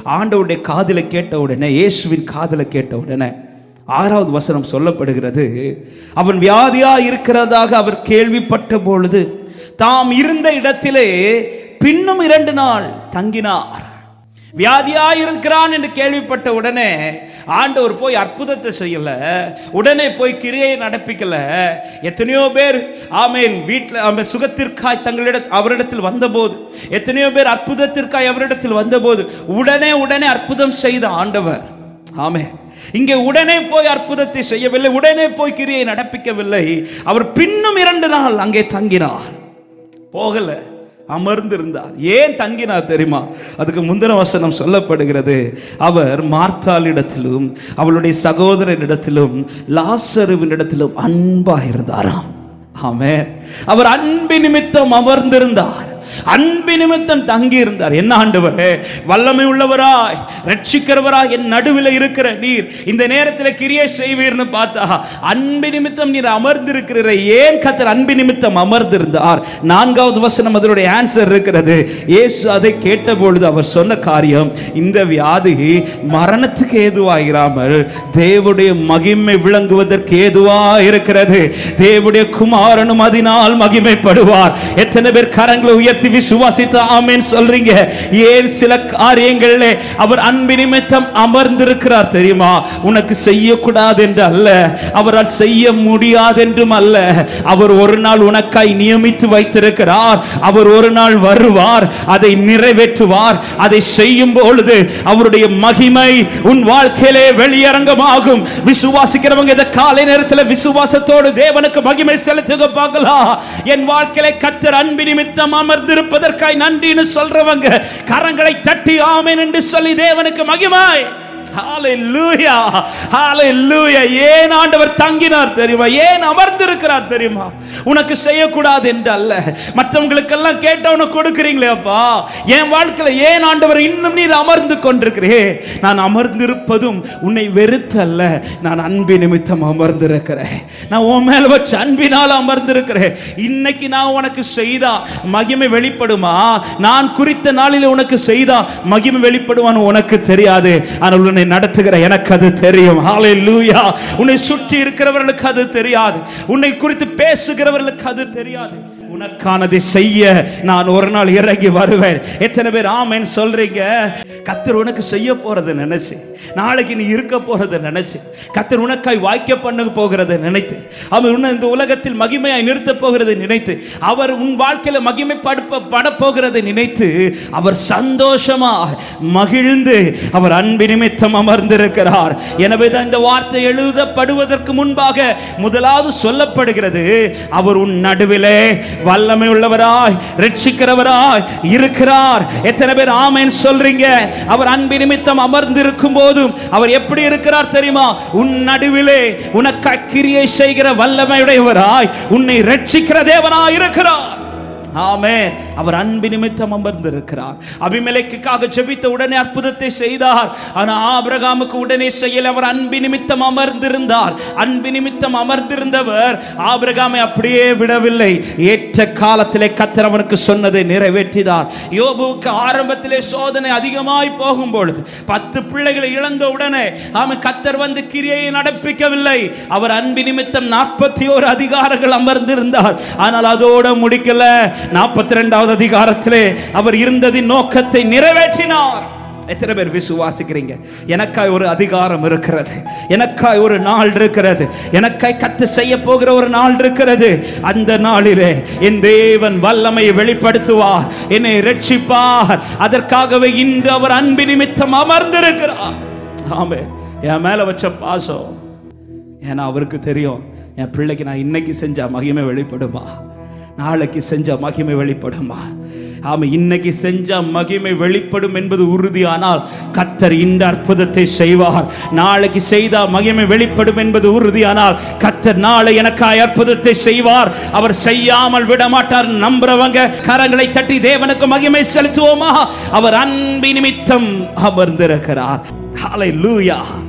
ஆண்டவருடைய காதில கேட்ட உடனே இயேசுவின் காதில கேட்ட உடனே ஆறாவது வசனம் சொல்லப்படுகிறது அவன் வியாதியா இருக்கிறதாக அவர் கேள்விப்பட்ட பொழுது தாம் இருந்த இடத்திலே பின்னும் இரண்டு நாள் தங்கினார் வியாதியா இருக்கிறான் என்று கேள்விப்பட்ட உடனே ஆண்டவர் போய் அற்புதத்தை செய்யல உடனே போய் கிரியை நடப்பிக்கல எத்தனையோ பேர் ஆமேன் வீட்டில் ஆமென் சுகத்திற்காய் தங்களிட அவரிடத்தில் வந்தபோது எத்தனையோ பேர் அற்புதத்திற்காய் அவரிடத்தில் வந்தபோது உடனே உடனே அற்புதம் செய்த ஆண்டவர் ஆமே இங்கே உடனே போய் அற்புதத்தை செய்யவில்லை உடனே போய் கிரியை நடப்பிக்கவில்லை அவர் பின்னும் இரண்டு நாள் அங்கே தங்கினார் போகல அமர்ந்திருந்தார் ஏன் தங்கினார் தெரியுமா அதுக்கு முந்தின வசனம் சொல்லப்படுகிறது அவர் மார்த்தாளிடத்திலும் அவளுடைய சகோதரனிடத்திலும் லாசருவினிடத்திலும் அன்பா இருந்தாராம் ஆமென் அவர் அன்பு நிமித்தம் அமர்ந்திருந்தார் அன்பு நிமித்தம் தங்கி இருந்தார் என்ன ஆண்டவரே வல்லமை உள்ளவராய் ரட்சிக்கிறவராய் என் நடுவில் இருக்கிற நீர் இந்த நேரத்தில் கிரியை செய்வீர்னு பார்த்தா அன்பு நிமித்தம் நீர் அமர்ந்திருக்கிற ஏன் கத்தர் அன்பு நிமித்தம் அமர்ந்திருந்தார் நான்காவது வசனம் அதனுடைய ஆன்சர் இருக்கிறது இயேசு அதை கேட்டபொழுது அவர் சொன்ன காரியம் இந்த வியாதி மரணத்துக்கு ஏதுவாயிராமல் தேவனுடைய மகிமை விளங்குவதற்கு ஏதுவா இருக்கிறது தேவனுடைய குமாரனும் அதனால் மகிமைப்படுவார் எத்தனை பேர் கரங்களை உயர்த்தி விசுவாசித்து ஆமென் சொல்றீங்க ஏன் சில காரியங்களிலே அவர் அன்பு நிமித்தம் அமர்ந்திருக்கிறார் தெரியுமா உனக்கு செய்யக்கூடாது என்று அல்ல அவரால் செய்ய முடியாது என்றும் அல்ல அவர் ஒரு நாள் உனக்காய் நியமித்து வைத்திருக்கிறார் அவர் ஒரு நாள் வருவார் அதை நிறைவேற்றுவார் அதை செய்யும் பொழுது அவருடைய மகிமை உன் வாழ்க்கையிலே வெளியரங்கமாகும் விசுவாசிக்கிறவங்க இந்த காலை நேரத்தில் விசுவாசத்தோடு தேவனுக்கு மகிமை செலுத்துக பார்க்கலாம் என் வாழ்க்கையில கத்தர் அன்பு நிமித்தம் அமர்ந்திருப்பதற்காய் நன்றின்னு சொல்றவங்க கரங்களை தட்டி ஆமென் என்று சொல்லி தேவனுக்கு மகிமை ஹalleluya ஹalleluya ஏன் ஆண்டவர் தங்கினார் தெரியுமா ஏன் அமர்ந்திருக்கிறார் தெரியுமா உனக்கு செய்யக்கூடாது என்று அல்ல மற்றவங்களுக்கெல்லாம் கேட்டவன கொடுக்குறீங்களே அப்பா என் வாழ்க்கையில ஏன் ஆண்டவர் இன்னும் நீர் அமர்ந்து கொண்டிருக்கிறே நான் அமர்ந்திருப்பதும் உன்னை வெறுத்து அல்ல நான் அன்பு நிமித்தம் அமர்ந்திருக்கிறேன் நான் உன் மேல வச்ச அன்பினால் அமர்ந்திருக்கிறேன் இன்னைக்கு நான் உனக்கு செய்தா மகிமை வெளிப்படுமா நான் குறித்த நாளில் உனக்கு செய்தா மகிமை வெளிப்படுவான்னு உனக்கு தெரியாது ஆனால் உன்னை நடத்துகிற எனக்கு அது தெரியும் ஹalleluya உன்னை சுற்றி இருக்கிறவர்களுக்கு அது தெரியாது உன்னை குறித்து பேசுகிறவர்களுக்கு அது தெரியாது உனக்கானதை செய்ய நான் ஒரு நாள் இறங்கி வருவேன் எத்தனை பேர் ஆமென் சொல்றீங்க கத்தர் உனக்கு செய்ய போறதை நினைச்சு நாளைக்கு நீ இருக்க போறதை நினைச்சு கத்தர் உனக்காய் வாய்க்க பண்ண போகிறதை நினைத்து அவர் உன்னை இந்த உலகத்தில் மகிமையாய் நிறுத்த போகிறதை நினைத்து அவர் உன் வாழ்க்கையில மகிமை படுப்ப பட போகிறதை நினைத்து அவர் சந்தோஷமா மகிழ்ந்து அவர் அன்பு நிமித்தம் அமர்ந்திருக்கிறார் எனவே தான் இந்த வார்த்தை எழுதப்படுவதற்கு முன்பாக முதலாவது சொல்லப்படுகிறது அவர் உன் நடுவிலே வல்லமை உள்ளவராய் ரட்சிக்கிறவராய் இருக்கிறார் எத்தனை பேர் ஆமென் சொல்றீங்க அவர் அன்பு நிமித்தம் அமர்ந்திருக்கும் போதும் அவர் எப்படி இருக்கிறார் தெரியுமா உன் நடுவிலே உனக்கு கிரியை செய்கிற வல்லமையுடையவராய் உன்னை ரட்சிக்கிற தேவனாய் இருக்கிறார் ஆமென் அவர் அன்பு நிமித்தம் அமர்ந்திருக்கிறார் அபிமெலேக்குக்காக ஜெபித்த உடனே அற்புதத்தை செய்தார் ஆனா ஆபிரகாமுக்கு உடனே செய்யல அவர் அன்பு நிமித்தம் அமர்ந்திருந்தார் அன்பு நிமித்தம் அமர்ந்திருந்தவர் ஆபிரகாமை அப்படியே விடவில்லை ஏற்ற காலத்திலே கத்தர் அவனுக்கு சொன்னதை நிறைவேற்றினார் யோபுவுக்கு ஆரம்பத்திலே சோதனை அதிகமாய் போகும் பொழுது பத்து பிள்ளைகளை இழந்த உடனே அவன் கத்தர் வந்து கிரியை நடப்பிக்கவில்லை அவர் அன்பு நிமித்தம் நாற்பத்தி ஓரு அதிகாரங்கள் அமர்ந்திருந்தார் ஆனால் அதோட முடிக்கல நாற்பத்தி ரெண்டாவது அதிகாரத்திலே அவர் இருந்ததின் நோக்கத்தை நிறைவேற்றினார் எத்தனை பேர் விசுவாசிக்கிறீங்க எனக்காய் ஒரு அதிகாரம் இருக்கிறது எனக்காய் ஒரு நாள் இருக்கிறது எனக்காய் கத்து செய்ய போகிற ஒரு நாள் இருக்கிறது அந்த நாளிலே என் தேவன் வல்லமையை வெளிப்படுத்துவார் என்னை ரட்சிப்பார் அதற்காகவே இன்று அவர் அன்பு நிமித்தம் அமர்ந்திருக்கிறார் ஆமே என் மேல வச்ச பாசம் ஏன்னா அவருக்கு தெரியும் என் பிள்ளைக்கு நான் இன்னைக்கு செஞ்ச மகிமை வெளிப்படுமா நாளைக்கு செஞ்ச மகிமை வெளிப்படுமா ஆமா இன்னைக்கு செஞ்ச மகிமை வெளிப்படும் என்பது உறுதியானால் கத்தர் இந்த அற்புதத்தை செய்வார் நாளைக்கு செய்த மகிமை வெளிப்படும் என்பது உறுதியானால் கத்தர் நாளை எனக்காய் அற்புதத்தை செய்வார் அவர் செய்யாமல் விட மாட்டார் நம்புறவங்க கரங்களை தட்டி தேவனுக்கு மகிமை செலுத்துவோமா அவர் அன்பு நிமித்தம் அமர்ந்திருக்கிறார் ஹalleluya